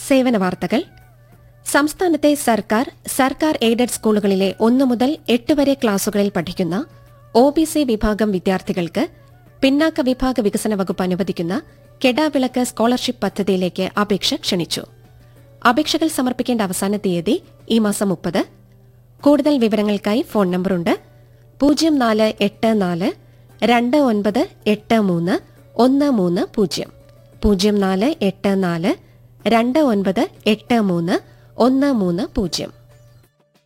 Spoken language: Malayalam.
സേവന വാർത്തകൾ സംസ്ഥാനത്തെ സർക്കാർ സർക്കാർ എയ്ഡഡ് സ്കൂളുകളിലെ ഒന്നു മുതൽ എട്ട് വരെ ക്ലാസുകളിൽ പഠിക്കുന്ന ഒ ബി സി വിഭാഗം വിദ്യാർത്ഥികൾക്ക് പിന്നാക്ക വിഭാഗ വികസന വകുപ്പ് അനുവദിക്കുന്ന കെടാവിളക്ക് സ്കോളർഷിപ്പ് പദ്ധതിയിലേക്ക് അപേക്ഷ ക്ഷണിച്ചു അപേക്ഷകൾ സമർപ്പിക്കേണ്ട അവസാന തീയതി ഈ മാസം മുപ്പത് കൂടുതൽ വിവരങ്ങൾക്കായി ഫോൺ നമ്പറുണ്ട് പൂജ്യം നാല് എട്ട് നാല് രണ്ട് ഒൻപത് എട്ട് മൂന്ന് ഒന്ന് മൂന്ന് പൂജ്യം പൂജ്യം നാല് എട്ട് നാല് രണ്ട് ഒൻപത് എട്ട് മൂന്ന് ഒന്ന് മൂന്ന് പൂജ്യം